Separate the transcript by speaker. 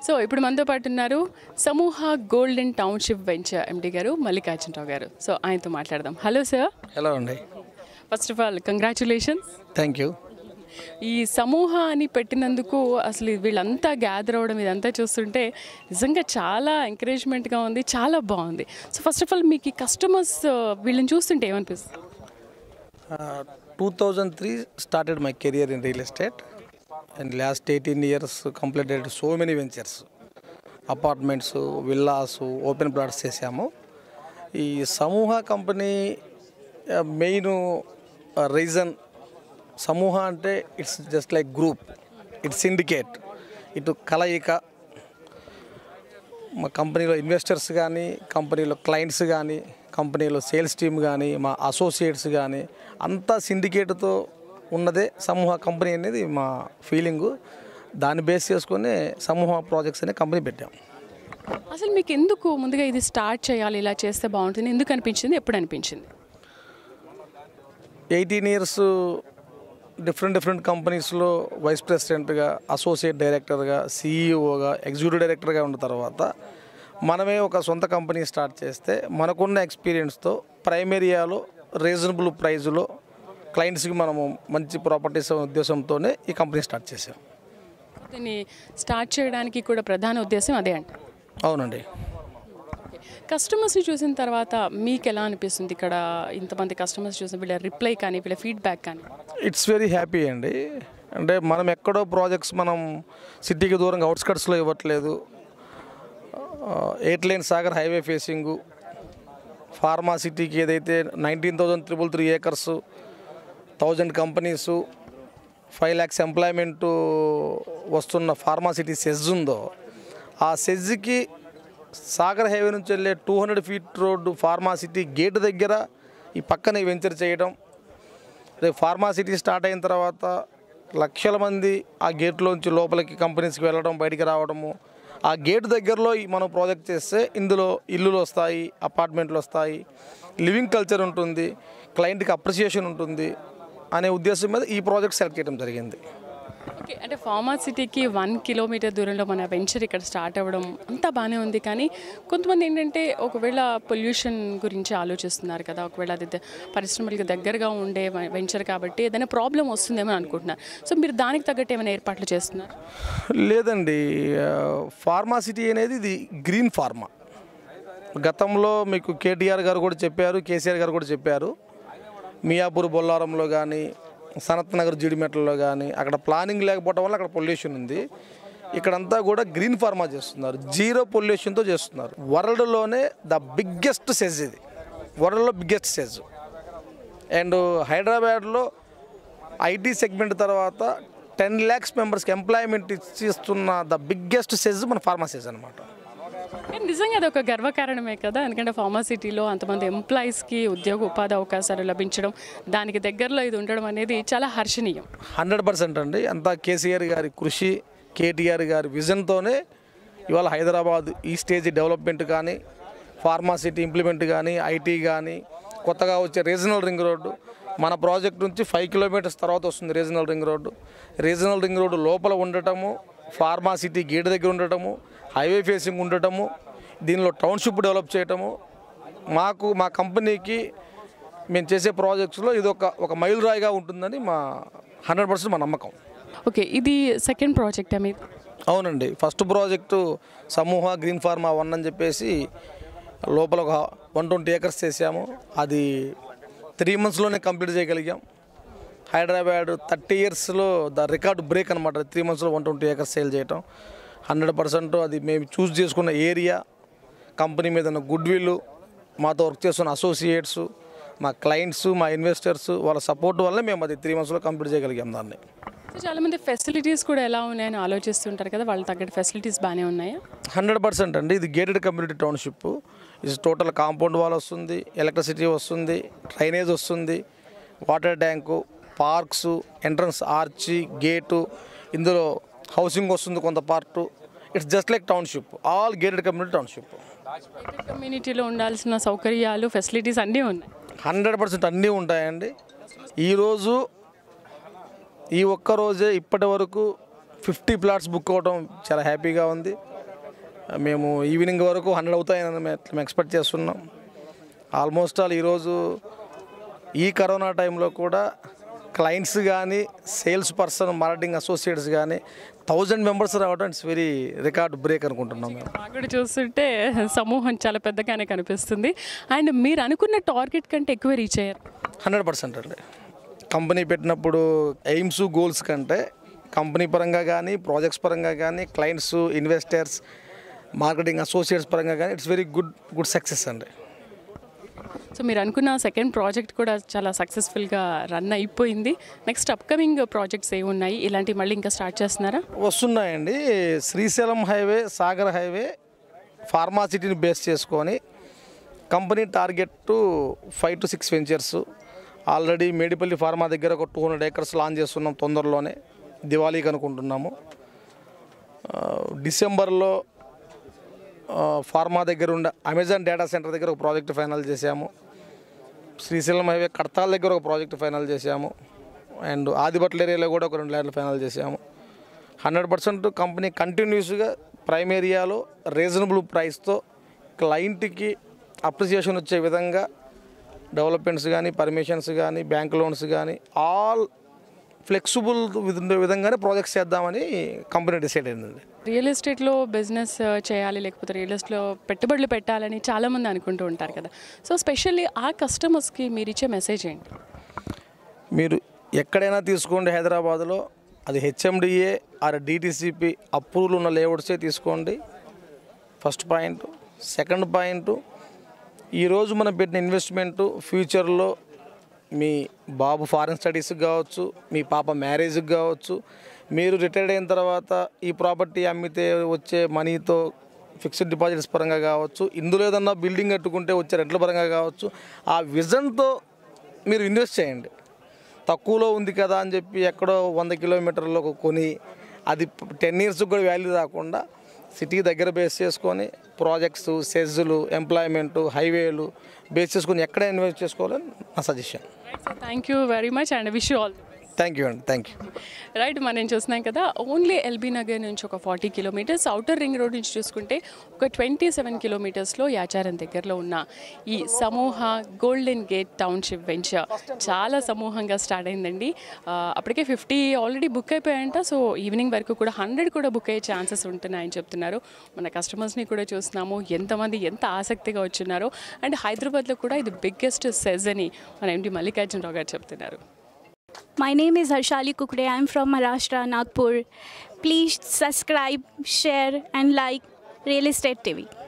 Speaker 1: So ఇప్పుడు మనతో పాటు ఉన్నారు సమూహ గోల్డెన్ టౌన్షిప్ వెంచర్ ఎండి గారు మల్లికార్జునరావు గారు సో ఆయనతో మాట్లాడదాం హలో సార్
Speaker 2: హలో అండి
Speaker 1: first of all congratulations
Speaker 2: thank you
Speaker 1: ఈ సమూహ అని పెట్టినందుకు అసలు వీళ్ళంతా గ్యాదర్ అవ్వడం ఇదంతా చూస్తుంటే నిజంగా చాలా ఎంకరేజ్మెంట్గా ఉంది చాలా బాగుంది సో ఫస్ట్ ఆఫ్ ఆల్ మీకు ఈ కస్టమర్స్ వీళ్ళని చూస్తుంటే ఏమనిపిస్తుంది
Speaker 2: two thousand three started my career in real estate and last eighteen years completed so many ventures apartments villas open plots చేశాము ఈ Samooha company main reason Samooha అంటే it's just like group it's syndicate ఇటు కలయిక మా కంపెనీలో ఇన్వెస్టర్స్ కానీ కంపెనీలో clients కానీ కంపెనీలో సేల్స్ టీమ్ కానీ మా అసోసియేట్స్ కానీ అంతా సిండికేట్తో ఉన్నదే సమూహ కంపెనీ అనేది మా ఫీలింగు దాన్ని బేస్ చేసుకొని సమూహ ప్రాజెక్ట్స్ అనే కంపెనీ పెట్టాం
Speaker 1: అసలు మీకు ఎందుకు ముందుగా ఇది స్టార్ట్ చేయాలి ఇలా చేస్తే బాగుంటుంది ఎందుకు అనిపించింది ఎప్పుడు అనిపించింది
Speaker 2: ఎయిటీన్ ఇయర్స్ డిఫరెంట్ డిఫరెంట్ కంపెనీస్లో వైస్ ప్రెసిడెంట్గా అసోసియేట్ డైరెక్టర్గా సీఈఓగా ఎగ్జిక్యూటివ్ డైరెక్టర్గా ఉన్న తర్వాత మనమే ఒక సొంత కంపెనీ స్టార్ట్ చేస్తే మనకున్న ఎక్స్పీరియన్స్తో ప్రైమరీయాలో రీజనబుల్ ప్రైజ్లో క్లయింట్స్కి మనము మంచి ప్రాపర్టీస్ ఉద్దేశంతోనే ఈ కంపెనీ స్టార్ట్ చేసాం
Speaker 1: దీన్ని స్టార్ట్ చేయడానికి కూడా ప్రధాన ఉద్దేశం అదే అంట
Speaker 2: అవునండి
Speaker 1: కస్టమర్స్ని చూసిన తర్వాత మీకు ఎలా అనిపిస్తుంది ఇక్కడ ఇంతమంది కస్టమర్స్ చూసిన వీళ్ళ రిప్లై కానీ వీళ్ళ ఫీడ్బ్యాక్ కానీ
Speaker 2: ఇట్స్ వెరీ హ్యాపీ అండి అంటే మనం ఎక్కడో ప్రాజెక్ట్స్ మనం సిటీకి దూరంగా అవుట్స్కట్స్లో ఇవ్వట్లేదు eight line Sagar highway facing pharma సిటీకి ఏదైతే nineteen thousand triple three acres thousand companies five lakhs employment వస్తున్న ఫార్మా సిటీ సెజ్ ఉందో ఆ సెజ్కి సాగర్ హైవే నుంచి వెళ్ళే two hundred feet road pharma city gate దగ్గర ఈ పక్కనే వెంచర్ చేయడం రేపు ఫార్మా సిటీ స్టార్ట్ అయిన తర్వాత లక్షల మంది ఆ గేట్లోంచి లోపలికి కంపెనీస్కి వెళ్ళడం బయటికి రావడము ఆ గేట్ దగ్గరలో ఈ మనం ప్రాజెక్ట్ చేస్తే ఇందులో ఇల్లులు వస్తాయి అపార్ట్మెంట్లు వస్తాయి లివింగ్ కల్చర్ ఉంటుంది క్లయింట్కి అప్రిసియేషన్ ఉంటుంది అనే ఉద్దేశం మీద ఈ ప్రాజెక్ట్ సెలెక్ట్ చేయడం జరిగింది
Speaker 1: ఓకే అంటే ఫార్మా సిటీకి వన్ కిలోమీటర్ దూరంలో మన వెంచర్ ఇక్కడ స్టార్ట్ అవ్వడం అంతా బాగానే ఉంది కానీ కొంతమంది ఏంటంటే ఒకవేళ పొల్యూషన్ గురించి ఆలోచిస్తున్నారు కదా ఒకవేళ అది ద- పరిశ్రమలకు దగ్గరగా ఉండే వె- వెంచర్ కాబట్టి ఏదైనా ప్రాబ్లం వస్తుందేమో అని అనుకుంటున్నారు సో మీరు దానికి తగ్గట్టు ఏమైనా ఏర్పాట్లు చేస్తున్నారు
Speaker 2: లేదండి ఫార్మా సిటీ అనేది ఇది గ్రీన్ ఫార్మా గతంలో మీకు కేటీఆర్ గారు కూడా చెప్పారు కేసీఆర్ గారు కూడా చెప్పారు మియాపూర్ బొల్లారంలో కానీ సనత్ నగర్ జీడిమెట్లలో కానీ అక్కడ ప్లానింగ్ లేకపోవడం వల్ల అక్కడ పొల్యూషన్ ఉంది ఇక్కడంతా కూడా గ్రీన్ ఫార్మా చేస్తున్నారు జీరో పొల్యూషన్తో చేస్తున్నారు వరల్డ్లోనే ద బిగ్గెస్ట్ సెజ్ ఇది వరల్డ్లో బిగ్గెస్ట్ సెజ్ అండ్ హైదరాబాద్లో ఐటీ సెగ్మెంట్ తర్వాత టెన్ ల్యాక్స్ మెంబర్స్కి ఎంప్లాయ్మెంట్ ఇస్తున్న ద బిగ్గెస్ట్ సెజ్ మన ఫార్మా సెజ్ అనమాట
Speaker 1: కానీ నిజంగా అది ఒక గర్వకారణమే కదా ఎందుకంటే ఫార్మా సిటీలో అంతమంది ఎంప్లాయీస్కి ఉద్యోగ ఉపాధి అవకాశాలు లభించడం దానికి దగ్గరలో ఇది ఉండడం అనేది చాలా హర్షణీయం
Speaker 2: హండ్రెడ్ పర్సెంట్ అండి అంతా కేసీఆర్ గారి కృషి కేటీఆర్ గారి విజన్తోనే ఇవాళ హైదరాబాద్ ఈ స్టేజ్ డెవలప్మెంట్ కానీ ఫార్మా సిటీ ఇంప్లిమెంట్ కానీ ఐటీ కానీ కొత్తగా వచ్చే రీజనల్ రింగ్ రోడ్డు మన ప్రాజెక్ట్ నుంచి ఫైవ్ కిలోమీటర్స్ తర్వాత వస్తుంది regional ring road regional ring road లోపల ఉండటము ఫార్మా సిటీ గేట్ దగ్గర ఉండటము హైవే ఫేసింగ్ ఉండటము దీనిలో టౌన్షిప్ డెవలప్ చేయటము మాకు మా కంపెనీకి మేము చేసే ప్రాజెక్ట్స్లో ఇది ఒక ఒక మైలురాయిగా ఉంటుందని మా హండ్రెడ్ పర్సెంట్ మా నమ్మకం
Speaker 1: ఓకే ఇది సెకండ్ ప్రాజెక్ట్ మీది
Speaker 2: అవునండి first project Samooha green pharma one అని చెప్పేసి లోపల ఒక వన్ ట్వంటీ ఏకర్స్ చేసాము అది త్రీ మంత్స్లోనే కంప్లీట్ చేయగలిగాం హైదరాబాద్ థర్టీ ఇయర్స్లో ద రికార్డ్ బ్రేక్ అనమాట త్రీ మంత్స్లో వన్ ట్వంటీ ఏకర్స్ సేల్ చేయటం హండ్రెడ్ పర్సెంట్ అది మేము చూస్ చేసుకున్న ఏరియా కంపెనీ మీద ఉన్న గుడ్ విల్ మాతో వర్క్ చేస్తున్న అసోసియేట్స్ మా క్లయింట్స్ మా ఇన్వెస్టర్స్ వాళ్ళ సపోర్ట్ వల్ల మేము అది త్రీ మంత్స్లో కంప్లీట్ చేయగలిగాం దాన్ని
Speaker 1: సో చాలామంది ఫెసిలిటీస్ కూడా ఎలా ఉన్నాయని ఆలోచిస్తుంటారు కదా వాళ్ళ తగ్గట్టు ఫెసిలిటీస్ బాగానే ఉన్నాయా
Speaker 2: హండ్రెడ్ పర్సెంట్ అండి ఇది గేటెడ్ కమ్యూనిటీ టౌన్షిప్ ఇది టోటల్ కాంపౌండ్ వాల్ వస్తుంది ఎలక్ట్రిసిటీ వస్తుంది డ్రైనేజ్ వస్తుంది water tank parks entrance arch gate ఇందులో హౌసింగ్ వస్తుంది కొంత part it's just like township all gated community township
Speaker 1: కమ్యూనిటీలో ఉండాల్సిన సౌకర్యాలు ఫెసిలిటీస్ అన్నీ ఉన్నాయి
Speaker 2: హండ్రెడ్ పర్సెంట్ అన్నీ ఉంటాయండి ఈరోజు ఈ ఒక్క రోజే ఇప్పటి వరకు ఫిఫ్టీ ప్లాట్స్ బుక్ అవ్వడం చాలా హ్యాపీగా ఉంది మేము ఈవినింగ్ వరకు హండ్రెడ్ అవుతాయని మేము ఎక్స్పెక్ట్ చేస్తున్నాం ఆల్మోస్ట్ ఆల్ ఈరోజు ఈ కరోనా టైంలో కూడా క్లయింట్స్ కానీ సేల్స్ పర్సన్ మార్కెటింగ్ అసోసియేట్స్ కానీ థౌజండ్ మెంబర్స్ రావడం ఇట్స్ వెరీ రికార్డ్ బ్రేక్ అనుకుంటున్నాం మేము
Speaker 1: మాకు కూడా చూస్తుంటే సమూహం చాలా పెద్దగానే కనిపిస్తుంది అండ్ మీరు అనుకున్న టార్గెట్ కంటే ఎక్కువ రీచ్ అయ్యారు
Speaker 2: హండ్రెడ్ పర్సెంట్ అండి కంపెనీ పెట్టినప్పుడు ఎయిమ్స్ గోల్స్ కంటే కంపెనీ పరంగా కానీ ప్రాజెక్ట్స్ పరంగా కానీ క్లయింట్స్ ఇన్వెస్టర్స్ మార్కెటింగ్ అసోసియేట్స్ పరంగా కానీ it's very good good success అండి
Speaker 1: సో మీరు అనుకున్న సెకండ్ ప్రాజెక్ట్ కూడా చాలా సక్సెస్ఫుల్గా రన్ అయిపోయింది నెక్స్ట్ అప్కమింగ్ ప్రాజెక్ట్స్ ఏ ఉన్నాయి ఇలాంటివి మళ్ళీ ఇంకా స్టార్ట్ చేస్తున్నారా
Speaker 2: వస్తున్నాయండి శ్రీశైలం హైవే సాగర్ హైవే ఫార్మాసిటీని బేస్ చేసుకొని company target to five to six ventures already Medipally pharma దగ్గర ఒక టూ హండ్రెడ్ ఏకర్స్ లాంచ్ చేస్తున్నాం తొందరలోనే దివాళీకి అనుకుంటున్నాము ఆ, డిసెంబర్లో ఆ, ఫార్మా దగ్గర ఉండే అమెజాన్ డేటా సెంటర్ దగ్గర ఒక ప్రాజెక్ట్ ఫైనల్ చేశాము శ్రీశైలం హైవే కడతాల దగ్గర ఒక ప్రాజెక్ట్ ఫైనల్ చేశాము అండ్ ఆదిబట్ల ఏరియాలో కూడా ఒక రెండు ల్యాండ్లు ఫైనల్ చేశాము హండ్రెడ్ పర్సెంట్ కంపెనీ కంటిన్యూస్గా ప్రైమ్ ఏరియాలో రీజనబుల్ ప్రైస్తో క్లయింట్కి అప్రిసియేషన్ వచ్చే విధంగా డెవలప్మెంట్స్ కానీ పర్మిషన్స్ కానీ బ్యాంక్ లోన్స్ కానీ ఆల్ ఫ్లెక్సిబుల్ ఉండే విధంగానే ప్రాజెక్ట్స్ చేద్దామని కంపెనీ డిసైడ్ అయిందండి
Speaker 1: రియల్ ఎస్టేట్లో బిజినెస్ చేయాలి లేకపోతే రియల్ ఎస్టేట్లో పెట్టుబడులు పెట్టాలని చాలామంది అనుకుంటూ ఉంటారు కదా సో స్పెషల్లీ ఆ కస్టమర్స్కి మీరు ఇచ్చే మెసేజ్ ఏంటి
Speaker 2: మీరు ఎక్కడైనా తీసుకోండి హైదరాబాద్లో అది హెచ్ఎండిఏ ఆర్ డిటిసిపి అప్రూవల్ ఉన్న లేఅవుట్సే తీసుకోండి ఫస్ట్ పాయింట్ సెకండ్ పాయింట్ ఈరోజు మనం పెట్టిన ఇన్వెస్ట్మెంట్ ఫ్యూచర్లో మీ బాబు ఫారెన్ స్టడీస్కి కావచ్చు మీ పాప మ్యారేజ్కి కావచ్చు మీరు రిటైర్డ్ అయిన తర్వాత ఈ ప్రాపర్టీ అమ్మితే వచ్చే మనీతో ఫిక్స్డ్ డిపాజిట్స్ పరంగా కావచ్చు ఇందులో ఏదన్నా బిల్డింగ్ కట్టుకుంటే వచ్చే రెంట్ల పరంగా కావచ్చు ఆ విజన్తో మీరు ఇన్వెస్ట్ చేయండి తక్కువలో ఉంది కదా అని చెప్పి ఎక్కడో వంద కిలోమీటర్లో కొని అది టెన్ ఇయర్స్కి కూడా వాల్యూ రాకుండా సిటీ దగ్గర బేస్ చేసుకొని ప్రాజెక్ట్స్ సెజ్లు ఎంప్లాయ్మెంట్ హైవేలు బేస్ చేసుకొని ఎక్కడ ఇన్వెస్ట్ చేసుకోవాలని నా suggestion
Speaker 1: thank you very much and wish you all
Speaker 2: thank you అండి థ్యాంక్ యూ
Speaker 1: రైట్ మనం చూస్తున్నాం కదా ఓన్లీ ఎల్బీ నగర్ నుంచి ఒక forty kilometres outer ring road నుంచి చూసుకుంటే ఒక ట్వంటీ సెవెన్ కిలోమీటర్స్లో యాచారం దగ్గరలో ఉన్న ఈ సమూహ గోల్డెన్ గేట్ టౌన్షిప్ వెంచర్ చాలా సమూహంగా స్టార్ట్ అయిందండి ఆ, అప్పటికే ఫిఫ్టీ ఆల్రెడీ బుక్ అయిపోయాయంట సో ఈవినింగ్ వరకు కూడా హండ్రెడ్ కూడా బుక్ అయ్యే ఛాన్సెస్ ఉంటున్నాయని చెప్తున్నారు మన కస్టమర్స్ని కూడా చూస్తున్నాము ఎంతమంది ఎంత ఆసక్తిగా వచ్చున్నారో అండ్ హైదరాబాద్లో కూడా ఇది బిగ్గెస్ట్ సెజ్ అని మన ఎండి మల్లికార్జునరావు గారు చెప్తున్నారు
Speaker 3: My name is Harshali Kukre. I'm from Maharashtra, Nagpur. Please subscribe, share, and like Real Estate TV.